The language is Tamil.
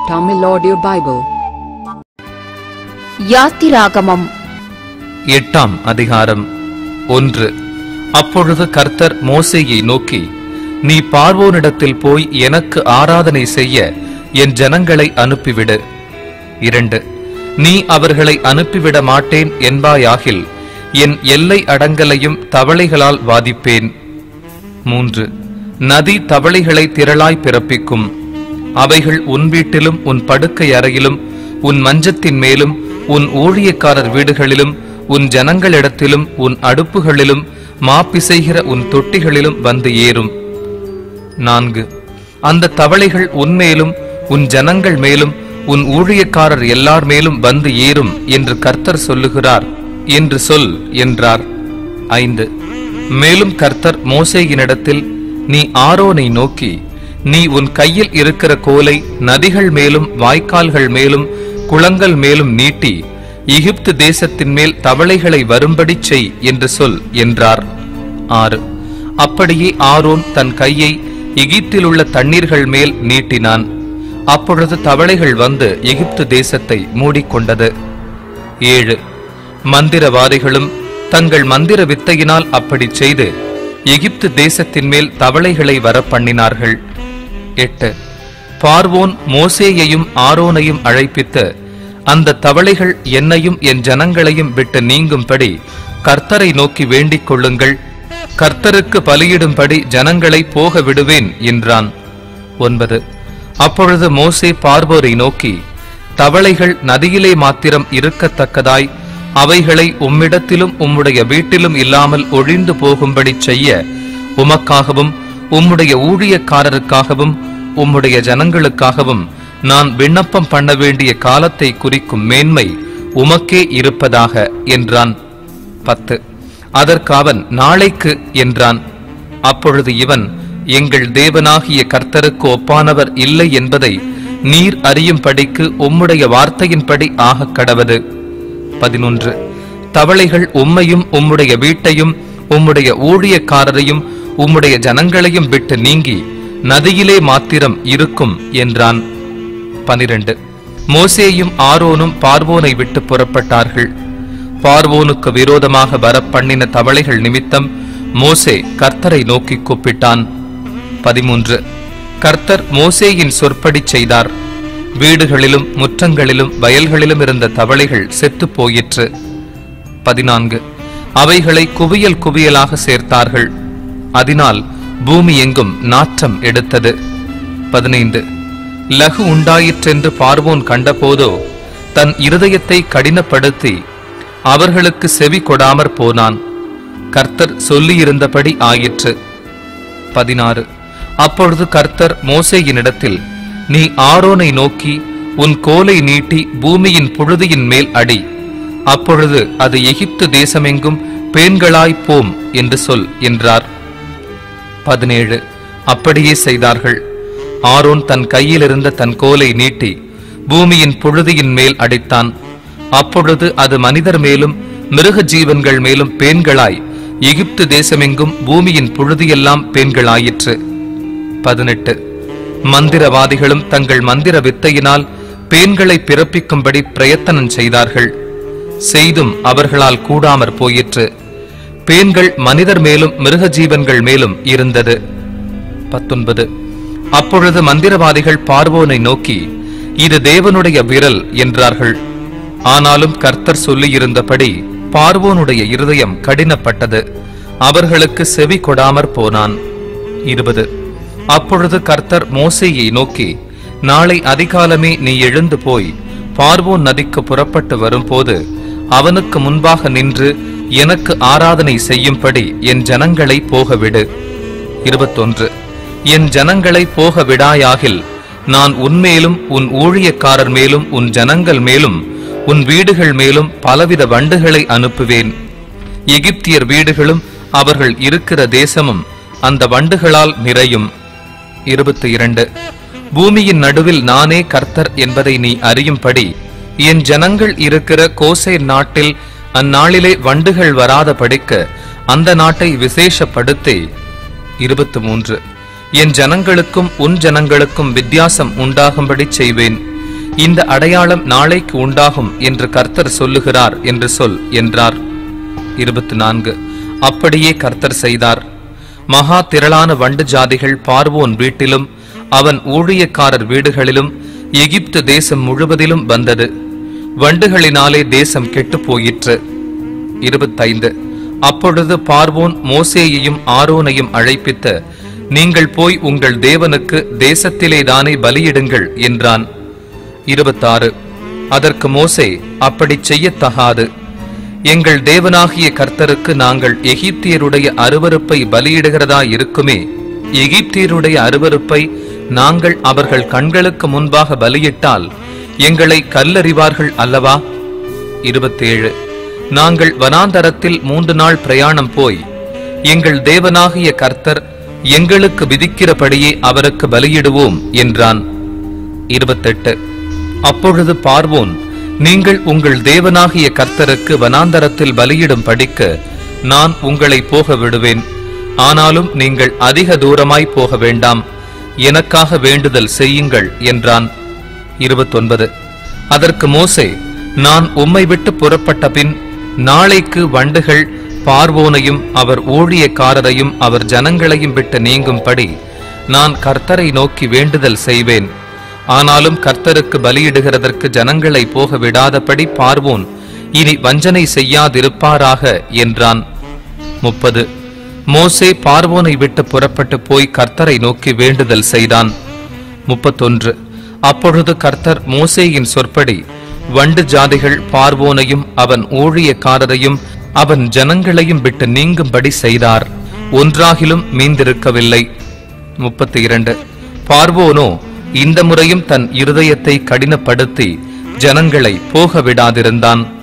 Tamil Audio Bible. யாத்திராகமம் எட்டாம் அதிகாரம் ஒன்று அப்பொழுது கர்த்தர் மோசேயை நோக்கி நீ பார்வோனிடத்தில் போய் எனக்கு ஆராதனை செய்ய என் ஜனங்களை அனுப்பிவிடு இரண்டு நீ அவர்களை அனுப்பிவிட மாட்டேன் என்பாயாகில் என் எல்லை அடங்கலையும் தவளைகளால் வாதிப்பேன் மூன்று நதி தவளைகளை திரளாய் பிறப்பிக்கும் அவைகள் உன் வீட்டிலும் உன் படுக்கை அறையிலும் உன் மஞ்சத்தின் மேலும் உன் ஊழியக்காரர் வீடுகளிலும் உன் ஜனங்களிடத்திலும் உன் அடுப்புகளிலும் மாப்பிசைகிற உன் தொட்டிகளிலும் வந்து ஏறும் நான்கு அந்த தவளைகள் உன்மேலும் உன் ஜனங்கள் மேலும் உன் ஊழியக்காரர் எல்லார் மேலும் வந்து ஏறும் என்று கர்த்தர் சொல்லுகிறார் என்று சொல் என்றார் ஐந்து மேலும் கர்த்தர் மோசேயினிடத்தில் நீ ஆரோனை நோக்கி நீ உன் கையில் இருக்கிற கோலை நதிகள் மேலும் வாய்க்கால்கள் மேலும் குளங்கள் மேலும் நீட்டி எகிப்து தேசத்தின் மேல் தவளைகளை வரும்படிச் செய் என்று சொல் என்றார் ஆறு அப்படியே ஆரோன் தன் கையை எகிப்தில் உள்ள தண்ணீர்கள் மேல் நீட்டினான் அப்பொழுது தவளைகள் வந்து எகிப்து தேசத்தை மூடிக்கொண்டது ஏழு மந்திரவாதிகளும் தங்கள் மந்திர வித்தையினால் அப்படிச் செய்து எகிப்து தேசத்தின் மேல் தவளைகளை வரப் பண்ணினார்கள் எட்டு பார்வோன் மோசேயையும் ஆரோனையும் அழைப்பித்து அந்த தவளைகள் என்னையும் என் ஜனங்களையும் விட்டு நீங்கும்படி கர்த்தரை நோக்கி வேண்டிக் கொள்ளுங்கள் கர்த்தருக்கு பலியிடும்படி ஜனங்களை போக விடுவேன் என்றான் ஒன்பது அப்பொழுது மோசே பார்வோரை நோக்கி தவளைகள் நதியிலே மாத்திரம் இருக்கத்தக்கதாய் அவைகளை உம்மிடத்திலும் உம்முடைய வீட்டிலும் இல்லாமல் ஒழிந்து போகும்படி செய்ய உமக்காகவும் உம்முடைய ஊழியக்காரருக்காகவும் உம்முடைய ஜனங்களுக்காகவும் நான் விண்ணப்பம் பண்ண வேண்டிய காலத்தை குறிக்கும் மேன்மை உமக்கே இருப்பதாக என்றான் பத்து அதற்கு அவன் நாளைக்கு என்றான் அப்பொழுது இவன் எங்கள் தேவனாகிய கர்த்தருக்கு ஒப்பானவர் இல்லை என்பதை நீர் அறியும்படிக்கு உம்முடைய வார்த்தையின்படி ஆகக் கடவது பதினொன்று தவளைகள் உம்மையும் உம்முடைய வீட்டையும் உம்முடைய ஊழியக்காரரையும் உம்முடைய ஜனங்களையும் விட்டு நீங்கி நதியிலே மாத்திரம் இருக்கும் என்றான் பனிரெண்டு மோசேயும் ஆரோனும் பார்வோனை விட்டு புறப்பட்டார்கள் பார்வோனுக்கு விரோதமாக வரப் பண்ணின தவளைகள் நிமித்தம் மோசே கர்த்தரை நோக்கி கூப்பிட்டான் பதிமூன்று கர்த்தர் மோசேயின் சொற்படி செய்தார் வீடுகளிலும் முற்றங்களிலும் வயல்களிலும் இருந்த தவளைகள் செத்துப் போயிற்று பதினான்கு அவைகளை குவியல் குவியலாக சேர்த்தார்கள் அதனால் பூமி எங்கும் நாற்றம் எடுத்தது பதினைந்து லகு உண்டாயிற்றென்று பார்வோன் கண்டபோதோ தன் இருதயத்தை கடினப்படுத்தி அவர்களுக்கு செவி கொடாமற் போனான் கர்த்தர் சொல்லியிருந்தபடி ஆயிற்று பதினாறு அப்பொழுது கர்த்தர் மோசேயினிடத்தில் நீ ஆரோனை நோக்கி உன் கோலை நீட்டி பூமியின் புழுதியின் மேல் அடி அப்பொழுது அது எகிப்து தேசமெங்கும் பேன்களாய் போம் என்று சொல் என்றார் பதினேழு அப்படியே செய்தார்கள் ஆரோன் தன் கையில் இருந்த தன் கோலை நீட்டி பூமியின் புழுதியின் மேல் அடித்தான் அப்பொழுது அது மனிதர் மேலும் மிருக ஜீவன்கள் மேலும் பேன்களாய் எகிப்து தேசமெங்கும் பூமியின் புழுதியெல்லாம் பேன்களாயிற்று பதினெட்டு மந்திரவாதிகளும் தங்கள் மந்திர வித்தையினால் பேன்களை பிறப்பிக்கும்படி பிரயத்தனம் செய்தார்கள் செய்தும் அவர்களால் கூடாமற் போயிற்று பேன்கள் மனிதர் மேலும் மிருக ஜீவன்கள் மேலும் இருந்தது பத்தொன்பது அப்பொழுது மந்திரவாதிகள் பார்வோனை நோக்கி இது தேவனுடைய விரல் என்றார்கள் ஆனாலும் கர்த்தர் சொல்லியிருந்தபடி பார்வோனுடைய இருதயம் கடினப்பட்டது அவர்களுக்கு செவி கொடாமற் போனான் இருபது அப்பொழுது கர்த்தர் மோசேயை நோக்கி நாளை அதிகாலமே நீ எழுந்து போய் பார்வோன் நதிக்கு புறப்பட்டு வரும்போது அவனுக்கு முன்பாக நின்று எனக்கு ஆராதனை செய்யும்படி என் ஜனங்களை போகவிடு இருபத்தொன்று என் ஜனங்களை போக விடாயாகில் நான் உன்மேலும் உன் ஊழியக்காரர் மேலும் உன் ஜனங்கள் மேலும் உன் வீடுகள் மேலும் பலவித வண்டுகளை அனுப்புவேன் எகிப்தியர் வீடுகளும் அவர்கள் இருக்கிற தேசமும் அந்த வண்டுகளால் நிறையும் இருபத்தி இரண்டு பூமியின் நடுவில் நானே கர்த்தர் என்பதை நீ அறியும்படி என் ஜனங்கள் இருக்கிற கோசை நாட்டில் அந்நாளிலே வண்டுகள் வராத படிக்க அந்த நாட்டை விசேஷப்படுத்தி இருபத்து மூன்று என் ஜனங்களுக்கும் உன் ஜனங்களுக்கும் வித்தியாசம் உண்டாகும்படி செய்வேன் இந்த அடையாளம் நாளைக்கு உண்டாகும் என்று கர்த்தர் சொல்லுகிறார் என்று சொல் என்றார் இருபத்தி நான்கு அப்படியே கர்த்தர் செய்தார் மகா திரளான வண்டு ஜாதிகள் பார்வோன் வீட்டிலும் அவன் ஊழியக்காரர் வீடுகளிலும் எகிப்து தேசம் முழுவதிலும் வந்தது வண்டுகளினாலே தேசம் கெட்டுப் போயிற்று இருபத்தைந்து அப்பொழுது பார்வோன் மோசேயையும் ஆரோனையும் அழைப்பித்து நீங்கள் போய் உங்கள் தேவனுக்கு தேசத்திலேதானே பலியிடுங்கள் என்றான் இருபத்தாறு அதற்கு மோசே அப்படிச் செய்யத்தகாது எங்கள் தேவனாகிய கர்த்தருக்கு நாங்கள் எகிப்தியருடைய அருவருப்பை பலியிடுகிறதா இருக்குமே எகிப்தியருடைய அருவருப்பை நாங்கள் அவர்கள் கண்களுக்கு முன்பாக பலியிட்டால் எங்களை கல்லறிவார்கள் அல்லவா இருபத்தேழு நாங்கள் வனாந்தரத்தில் மூன்று நாள் பிரயாணம் போய் எங்கள் தேவனாகிய கர்த்தர் எங்களுக்கு விதிக்கிறபடியே அவருக்கு பலியிடுவோம் என்றான் இருபத்தெட்டு அப்பொழுது பார்வோன் நீங்கள் உங்கள் தேவனாகிய கர்த்தருக்கு வனாந்தரத்தில் பலியிடும் படிக்க நான் உங்களை போக விடுவேன் ஆனாலும் நீங்கள் அதிக தூரமாய் போக வேண்டாம் எனக்காக வேண்டுதல் செய்யுங்கள் என்றான் இருபத்தொன்பது அதற்கு மோசே நான் உம்மை விட்டு புறப்பட்ட பின் நாளைக்கு வண்டுகள் பார்வோனையும் அவர் ஊழியக்காரரையும் அவர் ஜனங்களையும் விட்டு நீங்கும்படி நான் கர்த்தரை நோக்கி வேண்டுதல் செய்வேன் ஆனாலும் கர்த்தருக்கு பலியிடுகிறதற்கு ஜனங்களை போக விடாதபடி பார்வோன் இனி வஞ்சனை செய்யாதிருப்பாராக என்றான் முப்பது மோசே பார்வோனை விட்டு புறப்பட்டு போய் கர்த்தரை நோக்கி வேண்டுதல் செய்தான் முப்பத்தொன்று அப்பொழுது கர்த்தர் மோசேயின் சொற்படி வண்டு ஜாதிகள் பார்வோனையும் அவன் ஊழியக்காரரையும் அவன் ஜனங்களையும் விட்டு நீங்கும்படி செய்தார் ஒன்றாகிலும் மீந்திருக்கவில்லை முப்பத்தி இரண்டு பார்வோனோ இந்த முறையும் தன் இருதயத்தை கடினப்படுத்தி ஜனங்களை போக விடாதிருந்தான்